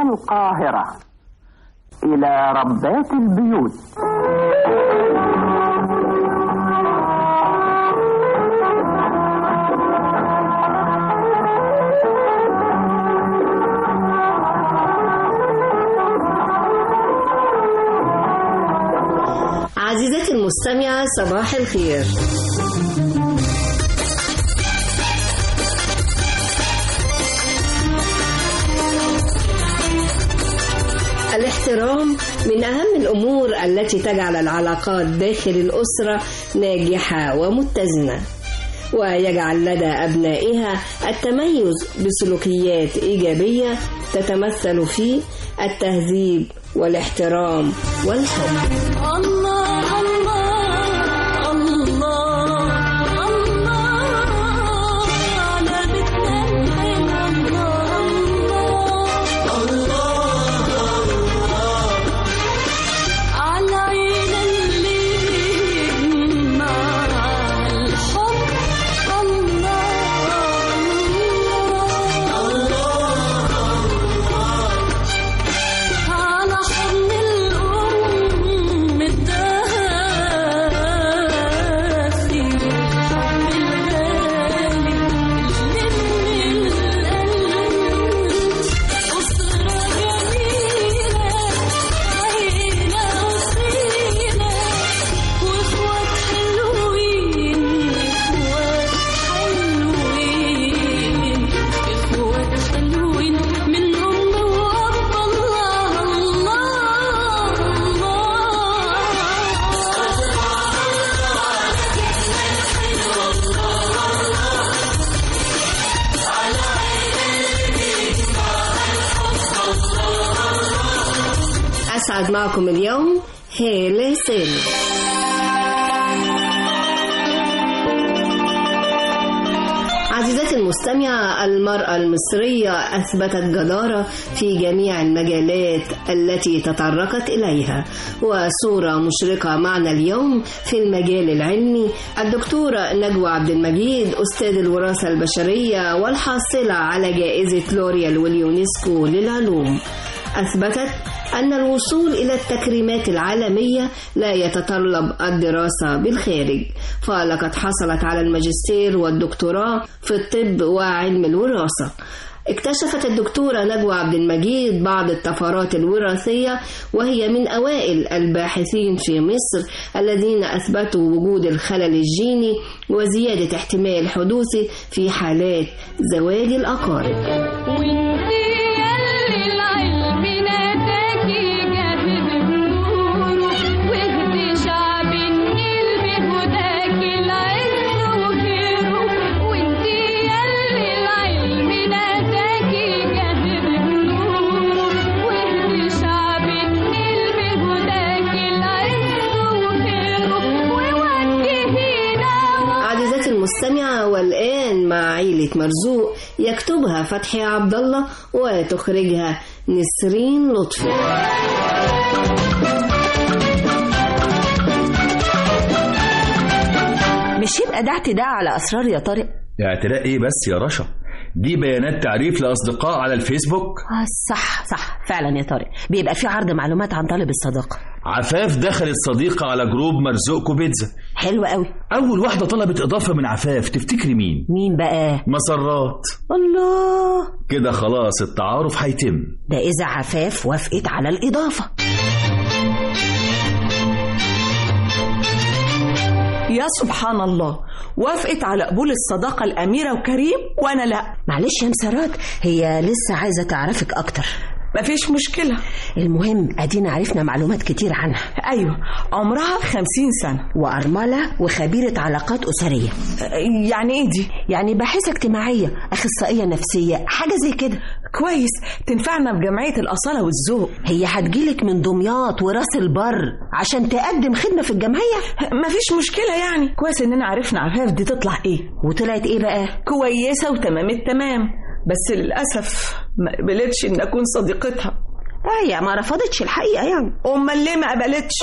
القاهرة إلى ربات البيوت عزيزتي المستمعة صباح الخير الاحترام من أهم الأمور التي تجعل العلاقات داخل الأسرة ناجحة ومتزنة ويجعل لدى أبنائها التميز بسلوكيات إيجابية تتمثل في التهذيب والاحترام والحب الله الله الله الله على بيتنا الله الله على عين الليل مع الحب الله على حضن الأم الدافي بالغالي اللي من القلب أسرة جميلة عيلة أصيلة وإخوات حلوين إخوات حلوين إخوات حلوين من أم وأب الله الله أسعد معكم اليوم هالة سالم عزيزتي المستمعة المرأة المصرية أثبتت جدارة في جميع المجالات التي تطرقت إليها وصورة مشرقة معنا اليوم في المجال العلمي الدكتورة نجوى عبد المجيد أستاذ الوراثة البشرية والحاصلة على جائزة لوريال واليونسكو للعلوم أثبتت أن الوصول إلى التكريمات العالمية لا يتطلب الدراسة بالخارج فلقد حصلت على الماجستير والدكتوراه في الطب وعلم الوراثة اكتشفت الدكتورة نجوى عبد المجيد بعض الطفرات الوراثية وهي من أوائل الباحثين في مصر الذين أثبتوا وجود الخلل الجيني وزيادة احتمال حدوثه في حالات زواج الأقارب وانتي ياللي العلم ناداكي جاهد بنوره واهدي شعب النيل بهداكي العز وخيره وانتي ياللي العلم ناداكي جاهد بنوره واهدي شعب النيل بهداكي العز وخيره ووجهينا عزيزتي المستمعة والآن مع عيلة مرزوق يكتبها فتحي عبد الله وتخرجها نسرين لطفي مش يبقى ده اعتداء على اسرار يا طارق اعتراء ايه بس يا رشا دي بيانات تعريف لاصدقاء على الفيسبوك آه صح صح فعلا يا طارق بيبقى في عرض معلومات عن طالب الصداقه عفاف دخلت صديقة على جروب مرزوق كوبيتزا حلو قوي اول واحدة طلبت اضافة من عفاف تفتكري مين مين بقى مسرات الله كده خلاص التعارف هيتم ده اذا عفاف وافقت على الاضافه يا سبحان الله وافقت على قبول الصداقة الأميرة وكريم وأنا لا معلش يا مسرات هي لسه عايزه تعرفك اكتر مفيش مشكلة المهم ادينا عرفنا معلومات كتير عنها أيوة عمرها خمسين سنة وارمله وخبيره علاقات اسريه أه، يعني إيه دي؟ يعني باحثه اجتماعيه اخصائيه نفسيه حاجه زي كده كويس تنفعنا في جمعية الأصالة والذوق هي هتجيلك من دمياط وراس البر عشان تقدم خدمه في الجمعيه مفيش مشكلة يعني كويس إننا عرفنا عفاف دي تطلع إيه وطلعت ايه بقى كويسة وتمام التمام بس للأسف ما قبلتش إن أكون صديقتها اه هي ما رفضتش الحقيقه يعني أمال ليه ما قبلتش؟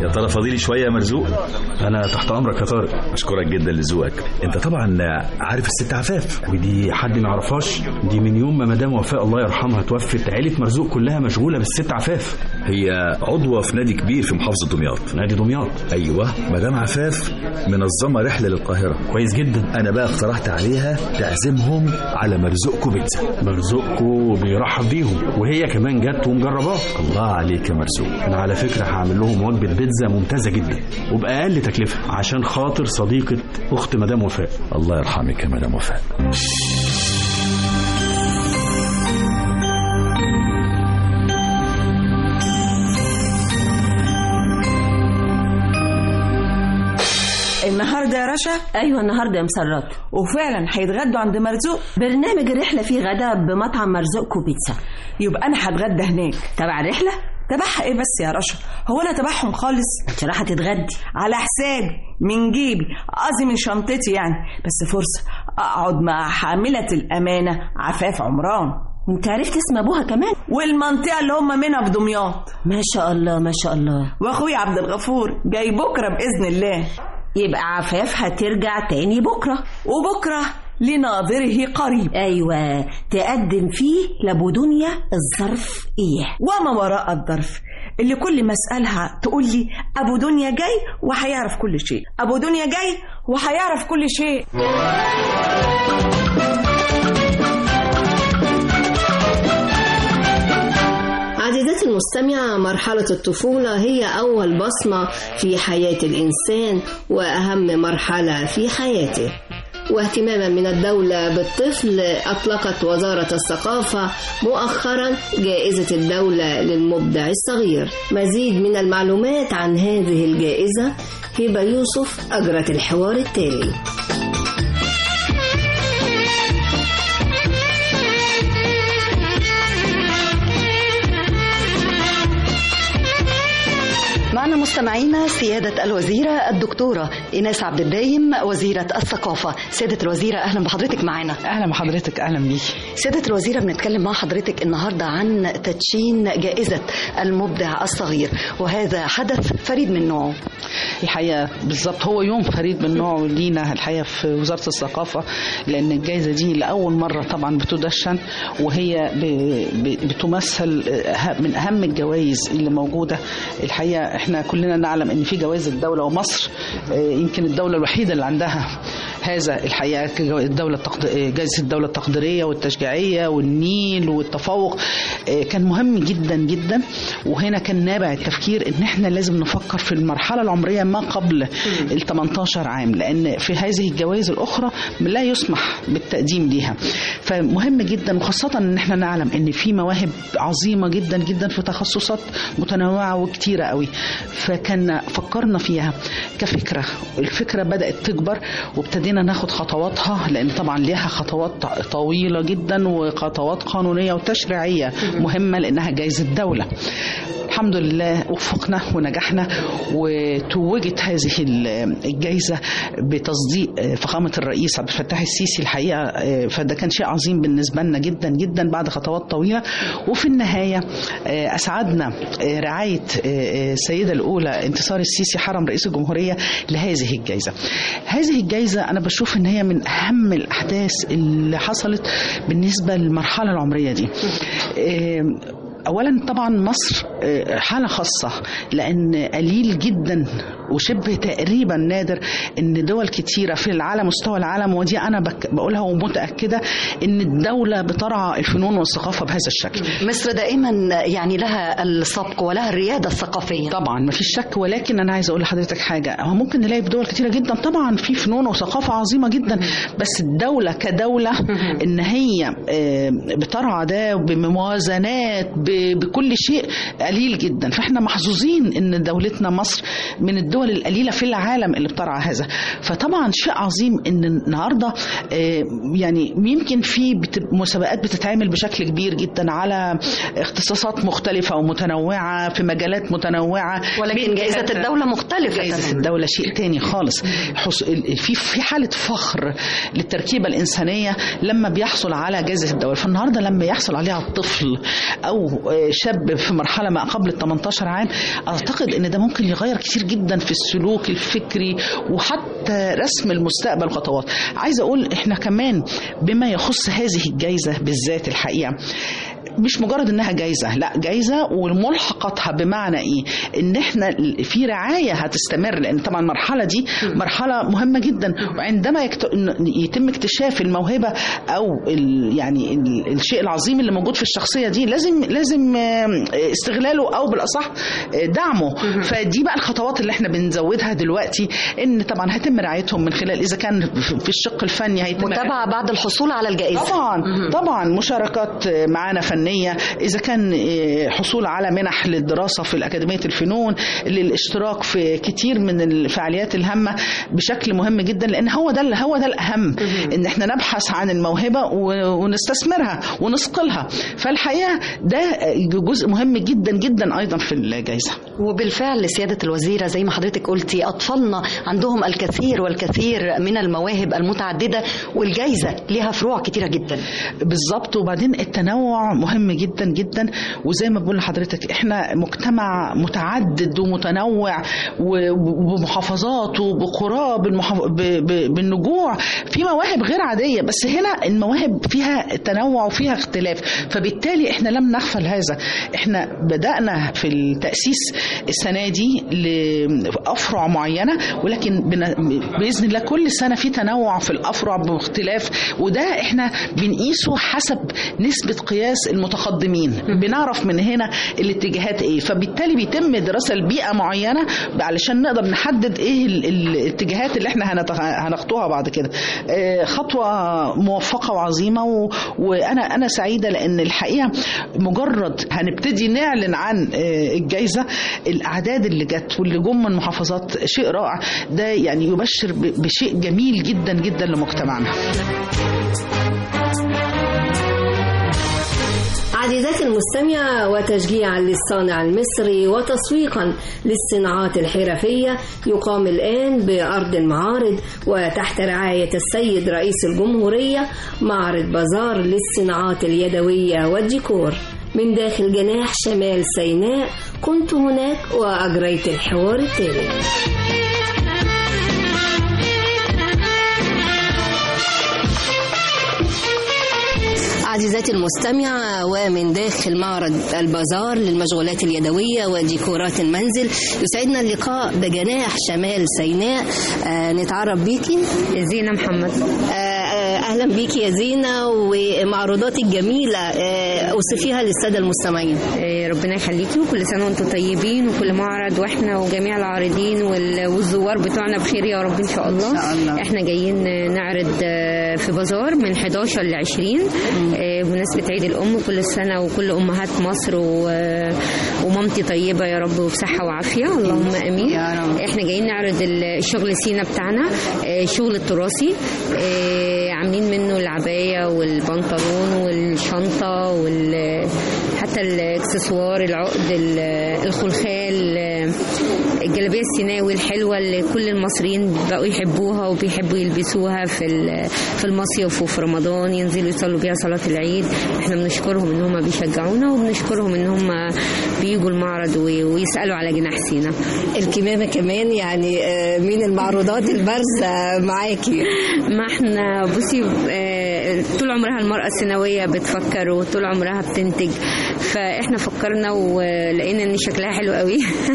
يا ترى فاضيلي شويه يا مرزوق انا تحت امرك يا طارق اشكرك جدا لذوقك انت طبعا عارف الست عفاف ودي حد ما يعرفهاش دي من يوم ما مدام وفاء الله يرحمها توفت عيله مرزوق كلها مشغوله بالست عفاف هي عضوه في نادي كبير في محافظه دمياط نادي دمياط ايوه مدام عفاف منظمه رحله للقاهره كويس جدا انا بقى اقترحت عليها تعزمهم على مرزوقكو بيتزا مرزوقكو بيرحب بيهم وهي كمان جت ومجرباه الله عليك يا مرزوق انا على فكره هعمل لهم وجبه بيتزا ممتازه جدا وباقل تكلفه عشان خاطر صديقه اخت مدام وفاء الله يرحمك يا مدام وفاء النهارده يا رشا ايوه النهارده يا مسرات وفعلا هيتغدوا عند مرزوق برنامج الرحله فيه غدا بمطعم مرزوقكو بيتزا يبقى انا هتغدى هناك تبع الرحله تبعها ايه بس يا رشا هو انا تبعهم خالص انت رايحه تتغدي على حسابي من جيبي قصدي من شنطتي يعني بس فرصه اقعد مع حامله الامانه عفاف عمران وانت عرفت اسم ابوها كمان والمنطقه اللي هم منها في دمياط ما شاء الله ما شاء الله واخويا عبد الغفور جاي بكره باذن الله يبقى عفاف هترجع تاني بكره وبكره لناظره قريب ايوه تقدم فيه لابو دنيا الظرف ايه وما وراء الظرف اللي كل ما اسالها تقول لي ابو دنيا جاي وهيعرف كل شيء ابو دنيا جاي وهيعرف كل شيء عزيزتي المستمعة مرحلة الطفولة هي أول بصمة في حياة الإنسان وأهم مرحلة في حياته واهتماما من الدولة بالطفل أطلقت وزارة الثقافة مؤخرا جائزة الدولة للمبدع الصغير مزيد من المعلومات عن هذه الجائزة هبة يوسف أجرت الحوار التالي معنا مستمعينا سيادة الوزيرة الدكتورة إيناس عبد الدايم وزيرة الثقافة سيادة الوزيرة أهلا بحضرتك معنا اهلا بحضرتك اهلا بيكي سيادة الوزيرة بنتكلم مع حضرتك النهاردة عن تدشين جائزة المبدع الصغير وهذا حدث فريد من نوعه الحقيقه بالظبط هو يوم فريد من نوعه لينا الحقيقه في وزاره الثقافه لان الجائزه دي لاول مره طبعا بتدشن وهي ب- ب- بتمثل أه- من اهم الجوائز اللي موجوده الحقيقه احنا كلنا نعلم ان في جوائز الدوله ومصر آه، يمكن الدوله الوحيده اللي عندها هذا الحقيقه جو- الدوله التقد... آه، جائزه الدوله التقديريه والتشجيعيه والنيل والتفوق آه، كان مهم جدا جدا وهنا كان نابع التفكير ان احنا لازم نفكر في المرحله العمريه ما قبل ال 18 عام لان في هذه الجوائز الاخرى لا يسمح بالتقديم ليها فمهم جدا وخاصه ان احنا نعلم ان في مواهب عظيمه جدا جدا في تخصصات متنوعه وكتيره قوي فكان فكرنا فيها كفكره الفكره بدات تكبر وابتدينا ناخد خطواتها لان طبعا ليها خطوات طويله جدا وخطوات قانونيه وتشريعيه مهمه لانها جائزه دوله الحمد لله وفقنا ونجحنا وتوجت هذه الجائزة بتصديق فخامة الرئيس عبد الفتاح السيسي الحقيقة فده كان شيء عظيم بالنسبة لنا جدا جدا بعد خطوات طويلة وفي النهاية أسعدنا رعاية السيدة الأولى انتصار السيسي حرم رئيس الجمهورية لهذه الجائزة هذه الجائزة أنا بشوف إن هي من أهم الأحداث اللي حصلت بالنسبة للمرحلة العمرية دي اولا طبعا مصر حاله خاصه لان قليل جدا وشبه تقريبا نادر ان دول كتيره في العالم مستوى العالم ودي انا بك بقولها ومتاكده ان الدوله بترعى الفنون والثقافه بهذا الشكل مصر دائما يعني لها السبق ولها الرياده الثقافيه طبعا ما فيش شك ولكن انا عايزه اقول لحضرتك حاجه هو ممكن نلاقي في دول كتيره جدا طبعا في فنون وثقافه عظيمه جدا بس الدوله كدوله ان هي بترعى ده بموازنات بكل شيء قليل جدا فاحنا محظوظين ان دولتنا مصر من الدول القليله في العالم اللي بترعى هذا فطبعا شيء عظيم ان النهارده يعني يمكن في مسابقات بتتعمل بشكل كبير جدا على اختصاصات مختلفه ومتنوعه في مجالات متنوعه ولكن جائزه الدوله مختلفه جائزه الدوله شيء تاني خالص في في حاله فخر للتركيبه الانسانيه لما بيحصل على جائزه الدوله فالنهارده لما يحصل عليها الطفل او آه، شاب في مرحله ما قبل ال 18 عام اعتقد ان ده ممكن يغير كتير جدا في السلوك الفكري وحتى رسم المستقبل خطوات عايزه اقول احنا كمان بما يخص هذه الجائزه بالذات الحقيقه مش مجرد انها جايزه لا جايزه وملحقاتها بمعنى ايه ان احنا في رعايه هتستمر لان طبعا المرحله دي مرحله مهمه جدا وعندما يكت... إن يتم اكتشاف الموهبه او ال... يعني ال... الشيء العظيم اللي موجود في الشخصيه دي لازم لازم آم، استغلاله او بالاصح آه، دعمه فدي بقى الخطوات اللي احنا بنزودها دلوقتي ان طبعا هيتم رعايتهم من خلال اذا كان في- في الشق الفني هيتم متابعة بعد الحصول على الجائزة طبعا طبعا مشاركات معانا فنيه اذا كان آه، حصول على منح للدراسه في الاكاديميه الفنون للاشتراك في كتير من الفعاليات الهامه بشكل مهم جدا لان هو ده هو ده الاهم ان احنا نبحث عن الموهبه و- ونستثمرها ونصقلها فالحقيقه ده جزء مهم جدا جدا ايضا في الجائزه وبالفعل سيادة الوزيرة زي ما حضرتك قلتي أطفالنا عندهم الكثير والكثير من المواهب المتعددة والجائزة لها فروع كتيرة جدا بالظبط وبعدين التنوع مهم جدا جدا وزي ما بقول لحضرتك احنا مجتمع متعدد ومتنوع و- وبمحافظات وبقرى بالمحاف... ب... ب... بالنجوع في مواهب غير عادية بس هنا المواهب فيها تنوع وفيها اختلاف فبالتالي احنا لم نغفل هذا احنا بدأنا في التأسيس السنة دي لأفرع معينة ولكن بن... بإذن الله كل سنة في تنوع في الأفرع باختلاف وده احنا بنقيسه حسب نسبة قياس المتقدمين بنعرف من هنا الاتجاهات ايه فبالتالي بيتم دراسة لبيئة معينة علشان نقدر نحدد ايه ال- ال- الاتجاهات اللي احنا هنت- هنخطوها بعد كده آه، خطوة موفقة وعظيمة و... وانا انا سعيدة لان الحقيقة مجرد هنبتدي نعلن عن آه، الجائزة الاعداد اللي جت واللي جم من محافظات شيء رائع ده يعني يبشر ب- بشيء جميل جدا جدا لمجتمعنا عزيزاتي المستمعة وتشجيعا للصانع المصري وتسويقا للصناعات الحرفية يقام الآن بأرض المعارض وتحت رعاية السيد رئيس الجمهورية معرض بازار للصناعات اليدوية والديكور من داخل جناح شمال سيناء كنت هناك وأجريت الحوار التالي عزيزاتي المستمعة ومن داخل معرض البازار للمشغولات اليدوية وديكورات المنزل يسعدنا اللقاء بجناح شمال سيناء آه نتعرف بيكي زينة محمد آه آه أهلا بيكي يا زينة ومعروضاتك الجميلة آه أوصفيها للسادة المستمعين آه، ربنا يخليكي وكل سنة وانتم طيبين وكل معرض واحنا وجميع العارضين وال- والزوار بتوعنا بخير يا رب ان شاء الله, إن شاء الله. احنا جايين نعرض آه، في بازار من 11 ل 20 آه، بمناسبة عيد الأم كل سنة وكل أمهات مصر و- ومامتي طيبة يا رب وبصحة وعافية اللهم آمين يا رب. احنا جايين نعرض الشغل سينا بتاعنا آه، الشغل التراثي آه، عاملين منه العباية والبنطلون والشنطة وال حتى الاكسسوار العقد ال- الخلخال آه، الجلابيه السيناوي الحلوه اللي كل المصريين بقوا يحبوها وبيحبوا يلبسوها في ال- في المصيف وفي رمضان ينزلوا يصلوا بيها صلاه العيد احنا بنشكرهم ان هم بيشجعونا وبنشكرهم ان هم بيجوا المعرض وي- ويسالوا على جناح سينا الكمامة كمان يعني آه من المعروضات البارزة معاكي ما احنا بصي آه، طول عمرها المرأة السيناوية بتفكر وطول عمرها بتنتج فاحنا فكرنا ولقينا ان شكلها حلو قوي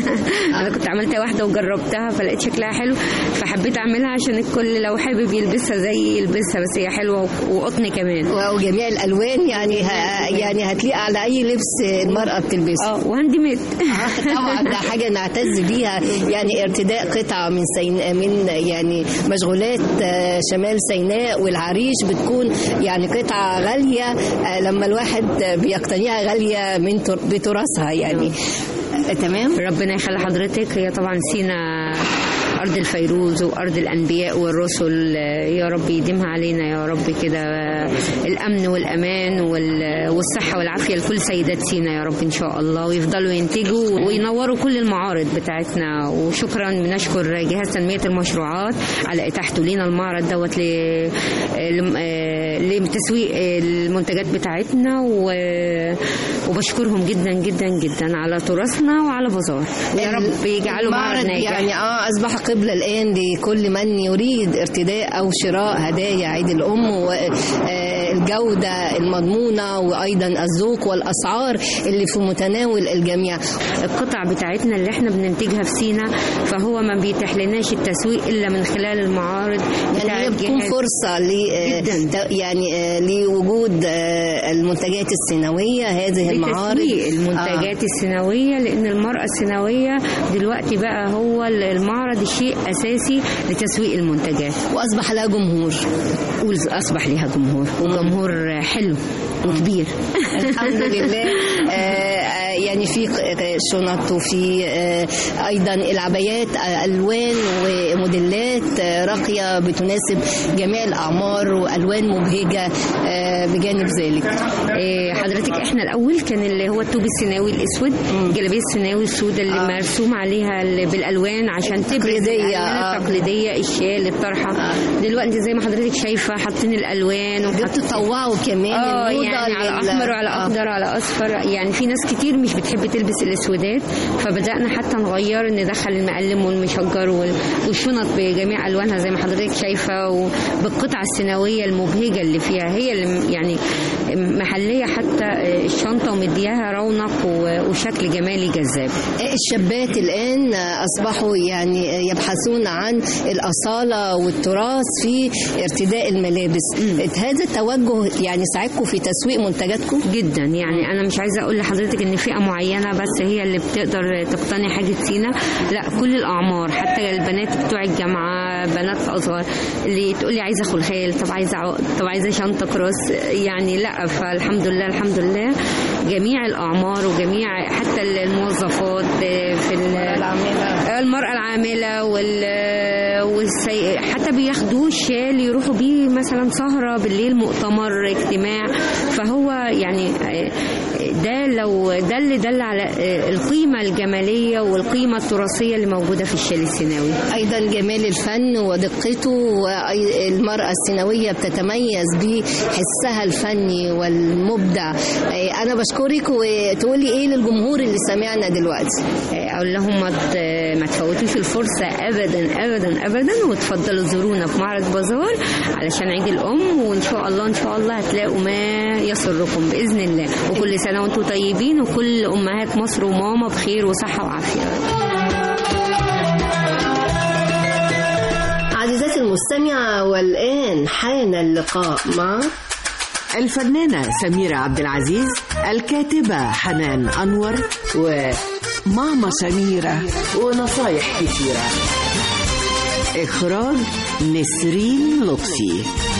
انا كنت عملتها واحدة وجربتها فلقيت شكلها حلو فحبيت اعملها عشان الكل لو حابب يلبسها زي يلبسها بس هي حلوة و- وقطن كمان وجميع الألوان يعني ه... يعني هتليق على أي لبس المرأة بتلبسه اه وهاند ميد طبعا ده حاجة نعتز بيها يعني ارتداء قطعة من سيناء من يعني مشغولات آه، شمال سيناء والعريش بتكون يعني قطعة غالية آه، لما الواحد بيقتنيها غالية من تر- بتراثها يعني آه، تمام ربنا يخلي حضرتك هي طبعا سينا أرض الفيروز وأرض الأنبياء والرسل يا رب يديمها علينا يا رب كده الأمن والأمان وال- والصحة والعافية لكل سيدات سينا يا رب إن شاء الله ويفضلوا ينتجوا وينوروا كل المعارض بتاعتنا وشكرا بنشكر جهاز تنمية المشروعات على إتاحته لنا المعرض دوت ل- لم- آه، لتسويق المنتجات بتاعتنا و- وبشكرهم جدا جدا جدا على تراثنا وعلى بازار ويا رب يجعلوا معرض المعرض ناجح يعني اه اصبح قبله الان لكل من يريد ارتداء او شراء هدايا عيد الام والجوده المضمونه وايضا الذوق والاسعار اللي في متناول الجميع القطع بتاعتنا اللي احنا بننتجها في سينا فهو ما بيتيح لناش التسويق الا من خلال المعارض يعني هي بتكون فرصه ل آه، يعني آه، لوجود آه، المنتجات السينويه هذه المعارض لتسويق المنتجات آه. السينويه لان المراه السينويه دلوقتي بقى هو المعرض شيء اساسي لتسويق المنتجات واصبح لها جمهور اصبح لها جمهور وجمهور حلو وكبير الحمد لله آه، آه، يعني في ق- شنط وفي آه، ايضا العبايات آه، الوان وموديلات آه، راقيه بتناسب جميع الاعمار والوان مبهجه آه، بجانب ذلك إيه، حضرتك احنا الاول كان اللي هو التوب السيناوي الاسود الجلابيه السيناوي السوداء اللي آه. مرسوم عليها ال- بالالوان عشان تبرز تقليدية، الألوان آه. التقليديه الشال الطرحه دلوقتي زي ما حضرتك شايفه حاطين الالوان وحاطين بتطوعوا كمان اه الموضة يعني على لل- احمر وعلى آه. اخضر على اصفر يعني في ناس كتير مش بتحب تلبس الاسودات فبدانا حتى نغير ندخل المقلم والمشجر وال- والشنط بجميع الوانها زي ما حضرتك شايفه وبالقطع السينويه المبهجه اللي فيها هي اللي م- يعني محليه حتى الشنطه ومدياها رونق و- وشكل جمالي جذاب الشابات الآن أصبحوا يعني يبحثون عن الأصالة والتراث في ارتداء الملابس هذا التوجه يعني ساعدكم في تسويق منتجاتكم جدا يعني انا مش عايزه اقول لحضرتك ان فئه معينه بس هي اللي بتقدر تقتني حاجه سينا لا كل الاعمار حتى البنات بتوع الجامعه بنات اصغر اللي تقول لي عايزه خلخال طب عايزه عقد طب عايزه شنطه كروس يعني لا فالحمد لله الحمد لله جميع الاعمار وجميع حتى الموظفات في ال- المراه العامله وال والسي... حتى بياخدوه الشال يروحوا بيه مثلا سهره بالليل مؤتمر اجتماع فهو يعني ده لو ده اللي دل على القيمه الجماليه والقيمه التراثيه اللي موجوده في الشال السيناوي أيضا جمال الفن ودقته والمرأة السينوية بتتميز بحسها الفني والمبدع أنا بشكرك وتقولي إيه للجمهور اللي سمعنا دلوقتي اقول لهم ما ت- ما تفوتوش الفرصه ابدا ابدا ابدا وتفضلوا زورونا في معرض بازار علشان عيد الام وان شاء الله ان شاء الله هتلاقوا ما يسركم باذن الله وكل سنه وانتم طيبين وكل امهات مصر وماما بخير وصحه وعافيه عزيزاتي المستمعة والآن حان اللقاء مع الفنانة سميرة عبد العزيز الكاتبة حنان أنور وماما سميرة ونصايح كثيرة إخراج نسرين لطفي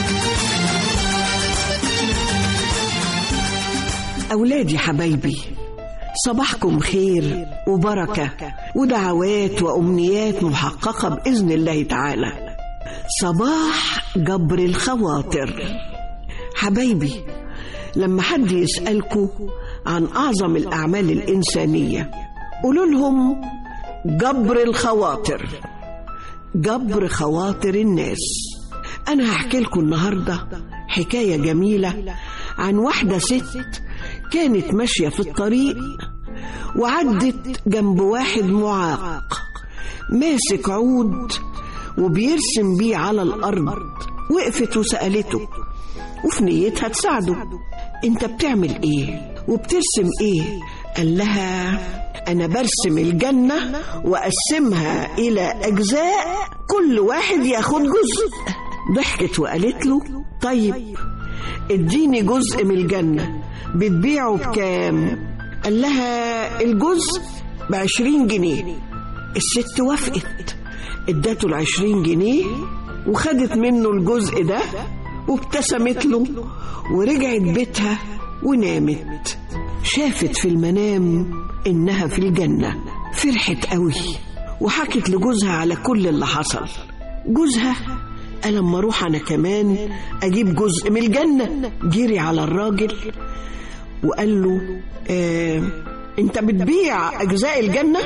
أولادي حبايبي صباحكم خير وبركة ودعوات وأمنيات محققة بإذن الله تعالى صباح جبر الخواطر حبايبي لما حد يسألكوا عن أعظم الأعمال الإنسانية قولوا لهم جبر الخواطر جبر خواطر الناس أنا هحكي لكم النهاردة حكاية جميلة عن واحدة ست كانت ماشية في الطريق وعدت جنب واحد معاق ماسك عود وبيرسم بيه على الأرض وقفت وسألته وفي نيتها تساعده انت بتعمل ايه وبترسم ايه قال لها انا برسم الجنة واقسمها الى اجزاء كل واحد ياخد جزء ضحكت وقالت له طيب اديني جزء من الجنة بتبيعه بكام قال لها الجزء بعشرين جنيه الست وافقت ادته العشرين جنيه وخدت منه الجزء ده وابتسمت له ورجعت بيتها ونامت شافت في المنام إنها في الجنة فرحت قوي وحكت لجوزها على كل اللي حصل جوزها قال اما اروح انا كمان اجيب جزء من الجنه جري على الراجل وقال له آه انت بتبيع اجزاء الجنه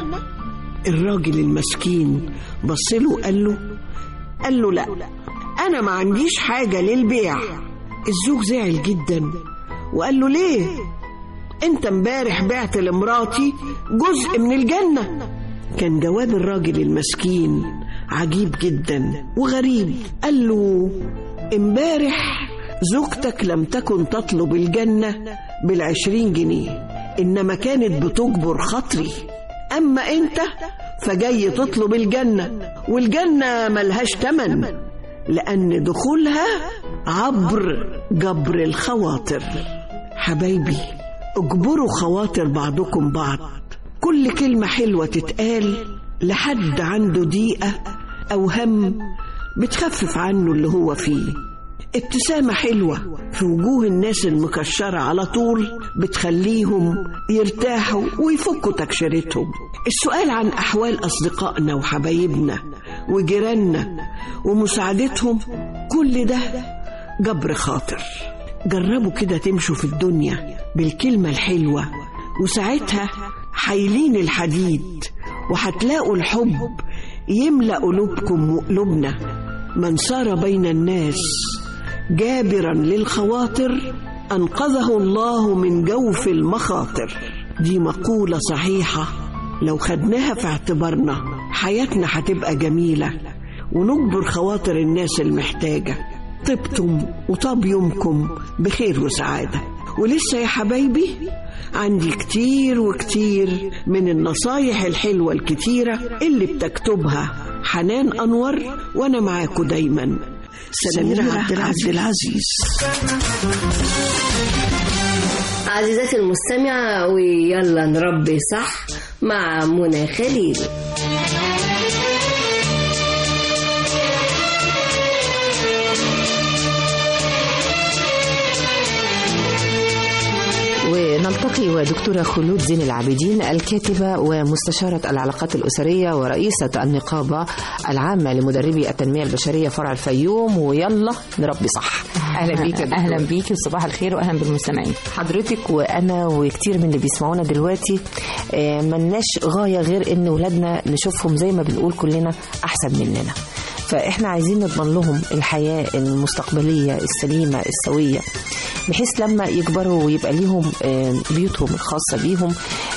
الراجل المسكين بص له وقال له قال له لا انا ما عنديش حاجه للبيع الزوج زعل جدا وقال له ليه انت امبارح بعت لمراتي جزء من الجنه كان جواب الراجل المسكين عجيب جدا وغريب قال له امبارح زوجتك لم تكن تطلب الجنة بالعشرين جنيه إنما كانت بتجبر خاطري أما أنت فجاي تطلب الجنة والجنة ملهاش تمن لأن دخولها عبر جبر الخواطر حبايبي اجبروا خواطر بعضكم بعض كل كلمة حلوة تتقال لحد عنده ضيقة أو هم بتخفف عنه اللي هو فيه ابتسامة حلوة في وجوه الناس المكشرة على طول بتخليهم يرتاحوا ويفكوا تكشيرتهم السؤال عن أحوال أصدقائنا وحبايبنا وجيراننا ومساعدتهم كل ده جبر خاطر جربوا كده تمشوا في الدنيا بالكلمة الحلوة وساعتها حايلين الحديد وهتلاقوا الحب يملأ قلوبكم وقلوبنا من سار بين الناس جابرا للخواطر أنقذه الله من جوف المخاطر دي مقولة صحيحة لو خدناها في اعتبارنا حياتنا هتبقى جميلة ونجبر خواطر الناس المحتاجة طبتم وطاب يومكم بخير وسعادة ولسه يا حبايبي عندي كتير وكتير من النصايح الحلوة الكتيرة اللي بتكتبها حنان أنور وأنا معاكم دايما سميرة عبد العزيز عزيزاتي المستمعة ويلا نربي صح مع منى خليل ونلتقي ودكتورة خلود زين العابدين الكاتبة ومستشارة العلاقات الأسرية ورئيسة النقابة العامة لمدربي التنمية البشرية فرع الفيوم ويلا نربي صح أهلا بيك يا دكتورة. اهلا بيكي وصباح الخير واهلا بالمستمعين حضرتك وانا وكتير من اللي بيسمعونا دلوقتي آه، ملناش غايه غير ان ولادنا نشوفهم زي ما بنقول كلنا احسن مننا فاحنا عايزين نضمن لهم الحياه المستقبليه السليمه السويه بحيث لما يكبروا ويبقى ليهم آه، بيوتهم الخاصه بيهم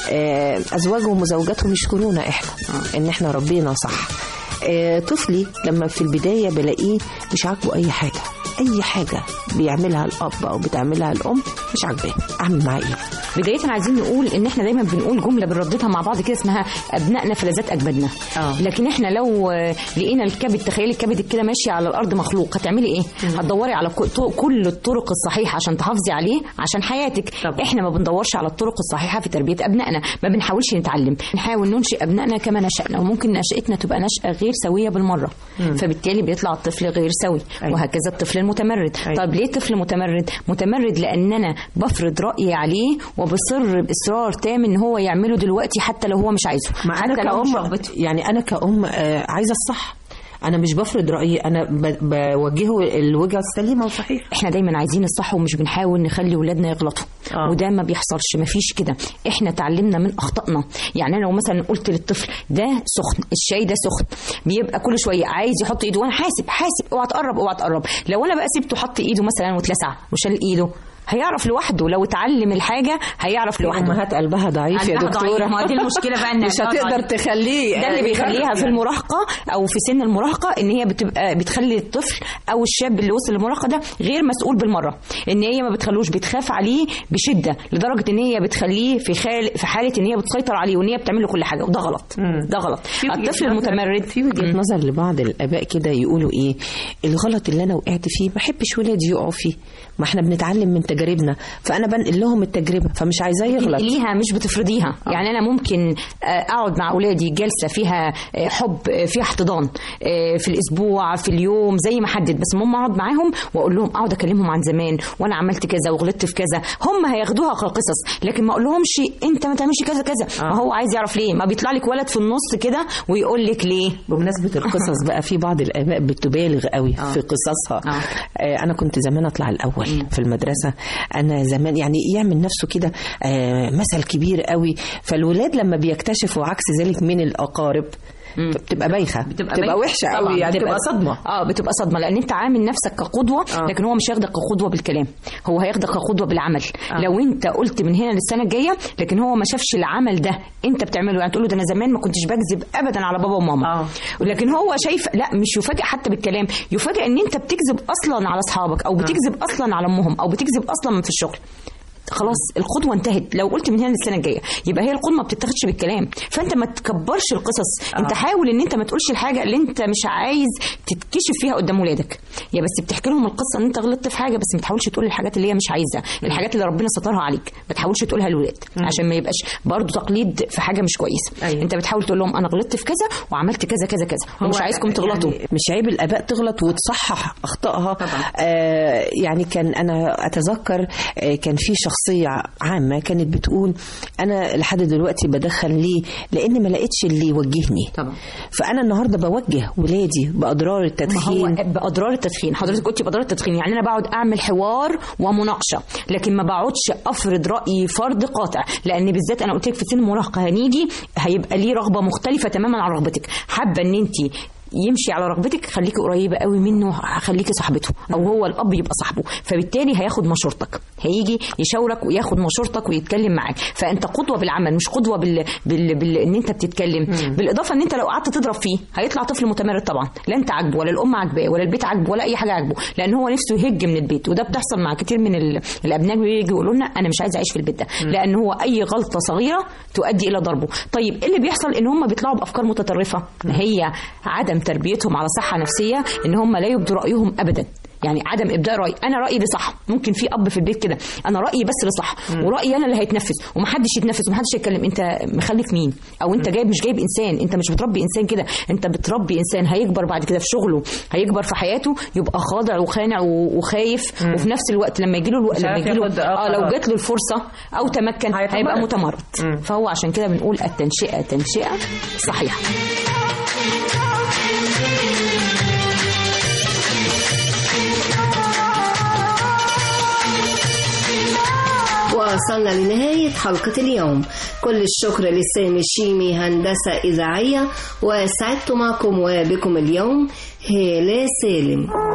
آه، ازواجهم وزوجاتهم يشكرونا احنا ان احنا ربينا صح آه، طفلي لما في البدايه بلاقيه مش عاجبه اي حاجه اي حاجه بيعملها الاب او بتعملها الام مش عاجباه اعمل معاه ايه بداية عايزين نقول ان احنا دايما بنقول جملة بنرددها مع بعض كده اسمها ابنائنا فلذات اجدادنا آه. لكن احنا لو آه، لقينا الكبد تخيلي الكبد كده ماشي على الارض مخلوق هتعملي ايه هتدوري على كل- طو- كل الطرق الصحيحة عشان تحافظي عليه عشان حياتك طبعا. احنا ما بندورش على الطرق الصحيحة في تربية ابنائنا ما بنحاولش نتعلم نحاول ننشئ ابنائنا كما نشأنا وممكن نشأتنا تبقى نشأة غير سوية بالمرة مم. فبالتالي بيطلع الطفل غير سوي أيوة. وهكذا الطفل المتمرد أيوة. طيب ليه طفل متمرد متمرد لان انا بفرض رايي عليه وبصر باصرار تام ان هو يعمله دلوقتي حتى لو هو مش عايزه ما انا حتى لو مش كأم رغبته. يعني انا كأم آه، عايزه الصح انا مش بفرض رايي انا ب- بوجهه الوجهه السليمه وصحيحه احنا دايما عايزين الصح ومش بنحاول نخلي ولادنا يغلطوا آه. وده ما بيحصلش ما فيش كده احنا اتعلمنا من اخطائنا يعني انا لو مثلا قلت للطفل ده سخن الشاي ده سخن بيبقى كل شويه عايز يحط ايده وانا حاسب حاسب اوعى تقرب اوعى تقرب لو انا بقى سبته حط ايده مثلا واتلسع وشال ايده هيعرف لوحده لو اتعلم الحاجه هيعرف لوحده امهات قلبها ضعيف يا قلبها دكتوره ضعيف. ما دي المشكله بقى ان مش قلبها هتقدر ضعيف. تخليه ده اللي آه، بيخليها يجرب في يعني. المراهقه او في سن المراهقه ان هي بتبقى بتخلي الطفل او الشاب اللي وصل للمراهقه ده غير مسؤول بالمره ان هي ما بتخلوش بتخاف عليه بشده لدرجه ان هي بتخليه في خال في حاله ان هي بتسيطر عليه وان هي بتعمل له كل حاجه وده غلط ده غلط الطفل المتمرد في وجهه نظر لبعض الاباء كده يقولوا ايه الغلط اللي انا وقعت فيه ما احبش ولادي يقعوا فيه ما احنا بنتعلم من تجاربنا فانا بنقل لهم التجربه فمش عايزاه يغلط ليها مش بتفرضيها يعني انا ممكن آه، اقعد مع اولادي جلسه فيها آه، حب آه، فيها احتضان آه، في الاسبوع في اليوم زي ما حدد بس المهم اقعد معاهم واقول لهم اقعد اكلمهم عن زمان وانا عملت كذا وغلطت في كذا هم هياخدوها كقصص لكن ما اقول لهمش انت ما تعملش كذا كذا ما هو عايز يعرف ليه ما بيطلع لك ولد في النص كده ويقول لك ليه بمناسبة القصص بقى في بعض الآباء بتبالغ قوي في قصصها آه أنا كنت زمان أطلع الأول في المدرسة أنا زمان يعني يعمل نفسه كده آه مثل كبير قوي فالولاد لما بيكتشفوا عكس ذلك من الأقارب بتبقى بايخة بتبقى, بتبقى وحشة طبعاً، قوي يعني بتبقى بتبقى- صدمة اه بتبقى صدمه لان انت عامل نفسك كقدوه لكن هو مش هياخدك كقدوه بالكلام هو هياخدك كقدوه بالعمل آه. لو انت قلت من هنا للسنه الجايه لكن هو ما شافش العمل ده انت بتعمله يعني تقول له ده انا زمان ما كنتش بكذب ابدا على بابا وماما لكن هو شايف لا مش يفاجئ حتى بالكلام يفاجئ ان انت بتكذب اصلا على اصحابك او بتكذب اصلا على امهم او بتكذب اصلا في الشغل خلاص القدوه انتهت لو قلت من هنا للسنه الجايه يبقى هي القدوه ما بتتاخدش بالكلام فانت ما تكبرش القصص انت حاول ان انت ما تقولش الحاجه اللي انت مش عايز تتكشف فيها قدام ولادك يا بس بتحكي لهم القصه ان انت غلطت في حاجه بس ما تحاولش تقول الحاجات اللي هي مش عايزها الحاجات اللي ربنا سترها عليك ما تحاولش تقولها للولاد عشان ما يبقاش برضو تقليد في حاجه مش كويسه أيوة. انت بتحاول تقول لهم انا غلطت في كذا وعملت كذا كذا كذا ومش عايزكم تغلطوا يعني مش عيب الاباء تغلط وتصحح اخطائها طبعا. آه يعني كان انا اتذكر آه كان في شخصيه عامه كانت بتقول انا لحد دلوقتي بدخن ليه لان ما لقيتش اللي يوجهني طبعا فانا النهارده بوجه ولادي باضرار ما هو التدخين باضرار التدخين حضرتك قلتي باضرار التدخين يعني انا بقعد اعمل حوار ومناقشه لكن ما بقعدش افرض رايي فرض قاطع لان بالذات انا قلت لك في سن المراهقه هنيجي هيبقى ليه رغبه مختلفه تماما عن رغبتك حابه ان انت يمشي على رغبتك خليكي قريبه قوي منه خليكي صاحبته او هو الاب يبقى صاحبه فبالتالي هياخد مشورتك هيجي يشاورك وياخد مشورتك ويتكلم معاك فانت قدوه بالعمل مش قدوه بال... بال... بال... ان انت بتتكلم بالاضافه ان انت لو قعدت تضرب فيه هيطلع طفل متمرد طبعا لا انت عاجبه ولا الام عاجباه ولا البيت عاجبه ولا اي حاجه عاجبه لان هو نفسه يهج من البيت وده بتحصل مع كتير من ال... الابناء بيجوا يقولوا لنا انا مش عايز اعيش في البيت ده لان هو اي غلطه صغيره تؤدي الى ضربه طيب ايه اللي بيحصل ان هم بيطلعوا بافكار متطرفه هي عدم تربيتهم على صحه نفسيه ان هم لا يبدوا رايهم ابدا يعني عدم ابداء راي انا رايي اللي صح ممكن في اب في البيت كده انا رايي بس اللي صح ورايي انا اللي هيتنفذ ومحدش يتنفذ ومحدش يتكلم انت مخلف مين او انت جايب مش جايب انسان انت مش بتربي انسان كده انت بتربي انسان هيكبر بعد كده في شغله هيكبر في حياته يبقى خاضع وخانع و- وخايف مم. وفي نفس الوقت لما يجي له الوقت مش لما عارف يجي له ياخد اه لو قرار. جات له الفرصه او تمكن هيبقى متمرد فهو عشان كده بنقول التنشئه تنشئه صحيحه وصلنا لنهاية حلقة اليوم كل الشكر لسامي الشيمي هندسة إذاعية وسعدت معكم وبكم اليوم هالة سالم